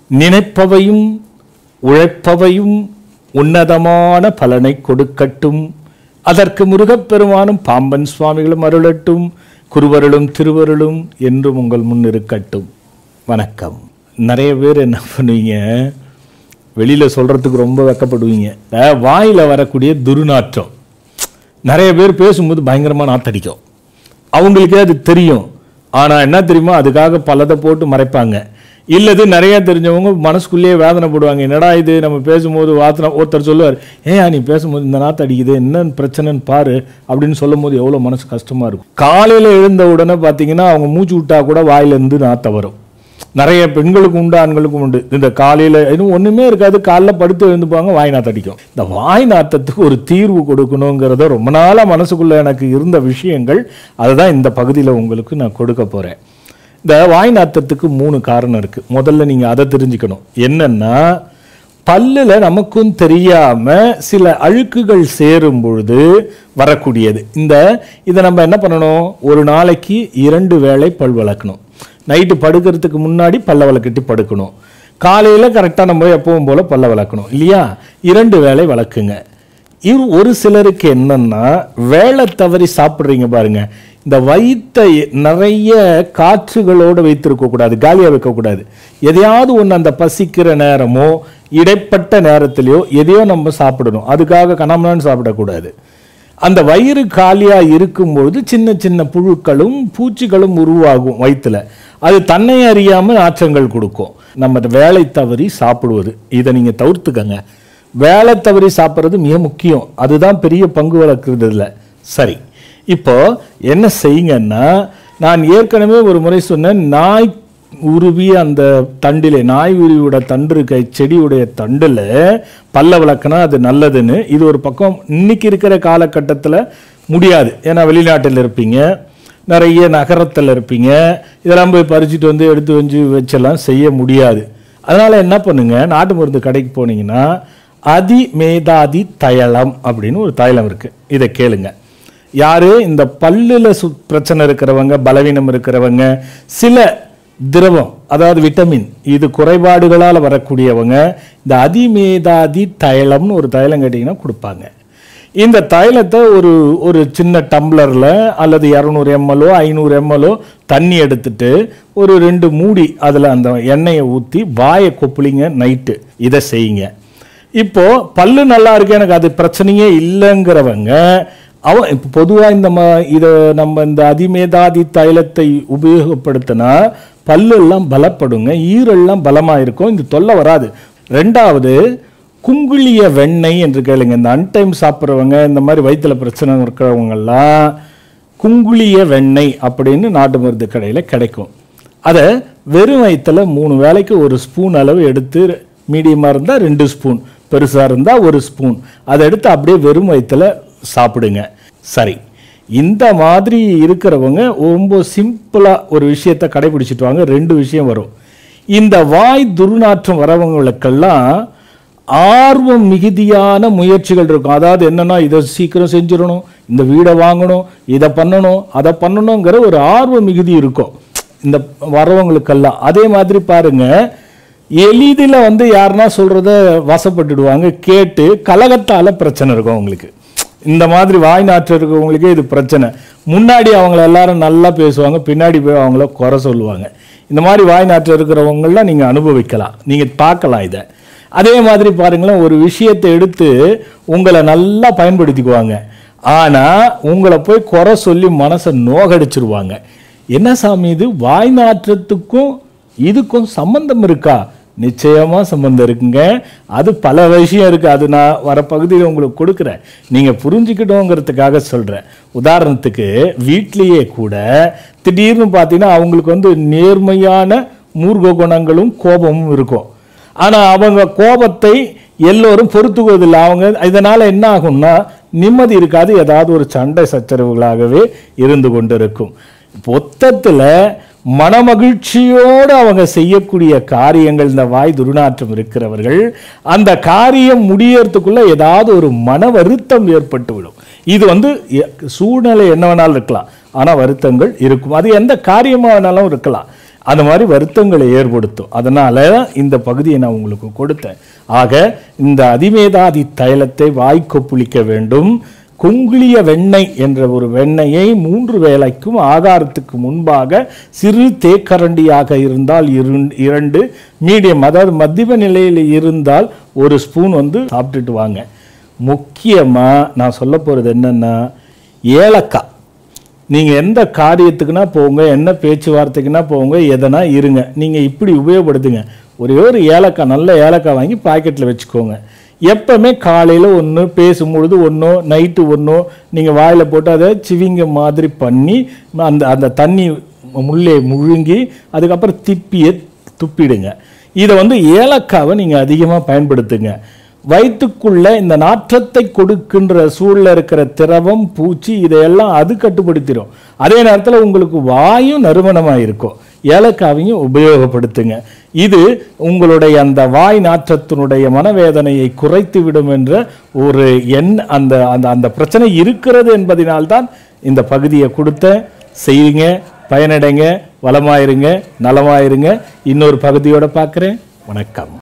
நினைப்பவையும் உழைப்பவையும் உன்னதமான பலனை கொடுக்கட்டும் அதற்கு முருகப்பெருமானும் பாம்பன் சுவாமிகளும் அருளட்டும் குருவருளும் திருவருளும் என்றும் உங்கள் முன் இருக்கட்டும் வணக்கம் நிறைய பேர் என்ன பண்ணுவீங்க வெளியில் சொல்கிறதுக்கு ரொம்ப வெக்கப்படுவீங்க அஹ் வாயில் வரக்கூடிய துர்நாற்றம் நிறைய பேர் பேசும்போது பயங்கரமாக நாத்தடிக்கும் அவங்களுக்கே அது தெரியும் ஆனால் என்ன தெரியுமா அதுக்காக பலதை போட்டு மறைப்பாங்க இல்லது நிறைய தெரிஞ்சவங்க மனசுக்குள்ளேயே வேதனைப்படுவாங்க என்னடா இது நம்ம பேசும்போது வாத்தனை ஒருத்தர் சொல்லுவார் ஏன் நீ பேசும்போது இந்த நாத்து அடிக்குது என்ன பிரச்சனைன்னு பாரு அப்படின்னு சொல்லும் போது எவ்வளோ மனசு கஷ்டமாக இருக்கும் காலையில் எழுந்த உடனே பார்த்தீங்கன்னா அவங்க மூச்சு விட்டா கூட வாயிலேருந்து நாத்த வரும் நிறைய பெண்களுக்கு உண்டு ஆண்களுக்கும் உண்டு இந்த காலையில் இன்னும் ஒன்றுமே இருக்காது காலைல படுத்து எழுந்துப்பாங்க வாய் நாத்தம் அடிக்கும் இந்த வாய் நாத்தத்துக்கு ஒரு தீர்வு கொடுக்கணுங்கிறத ரொம்ப நாளாக மனசுக்குள்ள எனக்கு இருந்த விஷயங்கள் அதுதான் இந்த பகுதியில் உங்களுக்கு நான் கொடுக்க போகிறேன் இந்த வாய் நாத்தத்துக்கு மூணு காரணம் இருக்குது முதல்ல நீங்கள் அதை தெரிஞ்சுக்கணும் என்னன்னா பல்லில் நமக்கும் தெரியாம சில அழுக்குகள் சேரும் பொழுது வரக்கூடியது இந்த இதை நம்ம என்ன பண்ணணும் ஒரு நாளைக்கு இரண்டு வேளை பல் விளக்கணும் நைட்டு படுக்கிறதுக்கு முன்னாடி பல்ல விளக்கிட்டு படுக்கணும் காலையில் கரெக்டாக நம்ம எப்பவும் போல் பல்ல விளக்கணும் இல்லையா இரண்டு வேளை விளக்குங்க இது ஒரு சிலருக்கு என்னன்னா வேலை தவறி சாப்பிட்றீங்க பாருங்க இந்த வயித்தை நிறைய காற்றுகளோடு வைத்திருக்க கூடாது காலியாக வைக்கக்கூடாது எதையாவது ஒன்று அந்த பசிக்கிற நேரமோ இடைப்பட்ட நேரத்திலையோ எதையோ நம்ம சாப்பிடணும் அதுக்காக கணமனான்னு சாப்பிடக்கூடாது அந்த வயிறு காலியா இருக்கும்பொழுது சின்ன சின்ன புழுக்களும் பூச்சிகளும் உருவாகும் வயிற்றுல அது தன்னை அறியாம நாற்றங்கள் கொடுக்கும் நம்ம வேலை தவறி சாப்பிடுவது இதை நீங்க தவிர்த்துக்கங்க வேலை தவறி சாப்பிட்றது மிக முக்கியம் அதுதான் பெரிய பங்கு வளர்க்குறது இல்லை சரி இப்போ என்ன செய்யுங்கன்னா நான் ஏற்கனவே ஒரு முறை சொன்னேன் நாய் உருவி அந்த தண்டிலே நாய் உருவியோட தண்டு இருக்க செடியுடைய தண்டில் பல்ல விளக்குனா அது நல்லதுன்னு இது ஒரு பக்கம் இன்னைக்கு இருக்கிற காலகட்டத்தில் முடியாது ஏன்னா வெளிநாட்டில் இருப்பீங்க நிறைய நகரத்தில் இருப்பீங்க இதெல்லாம் போய் பறிச்சுட்டு வந்து எடுத்து வச்சு வச்செல்லாம் செய்ய முடியாது அதனால் என்ன பண்ணுங்க நாட்டு மருந்து கடைக்கு போனீங்கன்னா அதி மேதாதி தைலம் அப்படின்னு ஒரு தைலம் இருக்குது இதை கேளுங்க யாரு இந்த பல்லுல சு பிரச்சனை இருக்கிறவங்க பலவீனம் இருக்கிறவங்க சில திரவம் அதாவது விட்டமின் இது குறைபாடுகளால் வரக்கூடியவங்க இந்த அதிமேதாதி தைலம்னு ஒரு தைலம் கேட்டிங்கன்னா கொடுப்பாங்க இந்த தைலத்தை ஒரு ஒரு சின்ன டம்ளரில் அல்லது இரநூறு எம்எல்ஓ ஐநூறு எம்எல்ஓ தண்ணி எடுத்துட்டு ஒரு ரெண்டு மூடி அதில் அந்த எண்ணெயை ஊற்றி வாயை கொப்புளிங்க நைட்டு இதை செய்யுங்க இப்போ பல்லு நல்லா இருக்கு எனக்கு அது பிரச்சனையே இல்லைங்கிறவங்க அவன் இப்போ பொதுவாக இந்த ம இதை நம்ம இந்த அதிமேதாதி தைலத்தை உபயோகப்படுத்தினா பல்லெல்லாம் பலப்படுங்க ஈரெல்லாம் பலமாக இருக்கும் இந்த தொல்லை வராது ரெண்டாவது குங்குளிய வெண்ணெய் என்று கேளுங்க இந்த அன்டைம் சாப்பிட்றவங்க இந்த மாதிரி வயிற்றுல பிரச்சனை இருக்கிறவங்கெல்லாம் குங்குளிய வெண்ணெய் அப்படின்னு நாட்டு மருந்து கடையில் கிடைக்கும் அதை வெறும் வயிற்றுல மூணு வேளைக்கு ஒரு ஸ்பூன் அளவு எடுத்து மீடியமாக இருந்தால் ரெண்டு ஸ்பூன் பெருசாக இருந்தால் ஒரு ஸ்பூன் அதை எடுத்து அப்படியே வெறும் வயிற்றுல சாப்பிடுங்க சரி இந்த மாதிரி இருக்கிறவங்க ரொம்ப சிம்பிளாக ஒரு விஷயத்தை கடைபிடிச்சிட்டு வாங்க ரெண்டு விஷயம் வரும் இந்த வாய் துர்நாற்றம் வரவங்களுக்கெல்லாம் ஆர்வம் மிகுதியான முயற்சிகள் இருக்கும் அதாவது என்னன்னா இதை சீக்கிரம் செஞ்சிடணும் இந்த வீடை வாங்கணும் இதை பண்ணணும் அதை பண்ணணுங்கிற ஒரு ஆர்வ மிகுதி இருக்கும் இந்த வரவங்களுக்கெல்லாம் அதே மாதிரி பாருங்க எளிதில் வந்து யாருன்னா சொல்றத வசப்பட்டுடுவாங்க கேட்டு கலகத்தால பிரச்சனை இருக்கும் அவங்களுக்கு இந்த மாதிரி வாய் நாற்று இருக்கவங்களுக்கே இது பிரச்சனை முன்னாடி அவங்கள எல்லாரும் நல்லா பேசுவாங்க பின்னாடி போய் அவங்கள குறை சொல்லுவாங்க இந்த மாதிரி வாய் நாற்று இருக்கிறவங்களாம் நீங்கள் அனுபவிக்கலாம் நீங்கள் பார்க்கலாம் இதை அதே மாதிரி பாருங்களேன் ஒரு விஷயத்தை எடுத்து உங்களை நல்லா பயன்படுத்திக்குவாங்க ஆனால் உங்களை போய் குறை சொல்லி மனசை நோகடிச்சிருவாங்க என்ன சாமி இது வாய் நாற்றத்துக்கும் இதுக்கும் சம்பந்தம் இருக்கா நிச்சயமா சம்பந்தம் இருக்குங்க அது பல விஷயம் இருக்கு அது நான் வர பகுதியில் உங்களுக்கு கொடுக்குறேன் நீங்க புரிஞ்சுக்கிட்டோங்கிறதுக்காக சொல்றேன் உதாரணத்துக்கு வீட்லேயே கூட திடீர்னு பார்த்தீங்கன்னா அவங்களுக்கு வந்து நேர்மையான மூர்க்க குணங்களும் கோபமும் இருக்கும் ஆனா அவங்க கோபத்தை எல்லோரும் பொறுத்துக்குவதில்லை அவங்க இதனால என்ன ஆகும்னா நிம்மதி இருக்காது ஏதாவது ஒரு சண்டை சச்சரவுகளாகவே இருந்து கொண்டிருக்கும் மொத்தத்துல மனமகிழ்ச்சியோடு அவங்க செய்யக்கூடிய காரியங்கள் இந்த வாய் துர்நாற்றம் இருக்கிறவர்கள் அந்த காரியம் முடியறதுக்குள்ள ஏதாவது ஒரு மன வருத்தம் ஏற்பட்டு விடும் இது வந்து எ- சூழ்நிலை என்ன வேணாலும் இருக்கலாம் ஆனா வருத்தங்கள் இருக்கும் அது எந்த காரியமா வேணாலும் இருக்கலாம் அந்த மாதிரி வருத்தங்களை ஏற்படுத்தும் அதனால இந்த பகுதியை நான் உங்களுக்கு கொடுத்தேன் ஆக இந்த அதிமேதாதி தைலத்தை வாய்க்கொப்புளிக்க வேண்டும் குங்குளிய வெண்ணெய் என்ற ஒரு வெண்ணெயை மூன்று வேளைக்கும் ஆகாரத்துக்கு முன்பாக சிறு தேக்கரண்டியாக இருந்தால் இரு- இரண்டு மீடியம் அதாவது மத்தியம நிலையில் இருந்தால் ஒரு ஸ்பூன் வந்து சாப்பிட்டுட்டு வாங்க முக்கியமாக நான் சொல்ல போகிறது என்னென்னா ஏலக்காய் நீங்கள் எந்த காரியத்துக்குனா போங்க என்ன பேச்சுவார்த்தைக்குனா போங்க எதனா இருங்க நீங்கள் இப்படி உபயோகப்படுத்துங்க ஒரே ஒரு ஏலக்காய் நல்ல ஏலக்காய் வாங்கி பாக்கெட்டில் வச்சுக்கோங்க எப்பவுமே காலையில் ஒன்று பேசும்பொழுது ஒன்றோ நைட்டு ஒன்றோ நீங்கள் வாயில் போட்டு அதை சிவிங்க மாதிரி பண்ணி அந்த அந்த தண்ணி முள்ளே முழுங்கி அதுக்கப்புறம் திப்பியை துப்பிடுங்க இதை வந்து ஏலக்காவை நீங்கள் அதிகமாக பயன்படுத்துங்க வயிற்றுக்குள்ள இந்த நாற்றத்தை கொடுக்கின்ற சூழல இருக்கிற திரவம் பூச்சி இதையெல்லாம் அது கட்டுப்படுத்திடும் அதே நேரத்தில் உங்களுக்கு வாயும் நறுமணமாக இருக்கும் ஏலக்காவையும் உபயோகப்படுத்துங்க இது உங்களுடைய அந்த வாய் நாற்றத்தினுடைய மனவேதனையை குறைத்து விடும் என்ற ஒரு எண் அந்த அந்த அந்த பிரச்சனை இருக்கிறது என்பதனால்தான் இந்த பகுதியை கொடுத்த செய்யுங்க பயனடைங்க வளமாயிருங்க நலமாயிருங்க இன்னொரு பகுதியோட பார்க்குறேன் வணக்கம்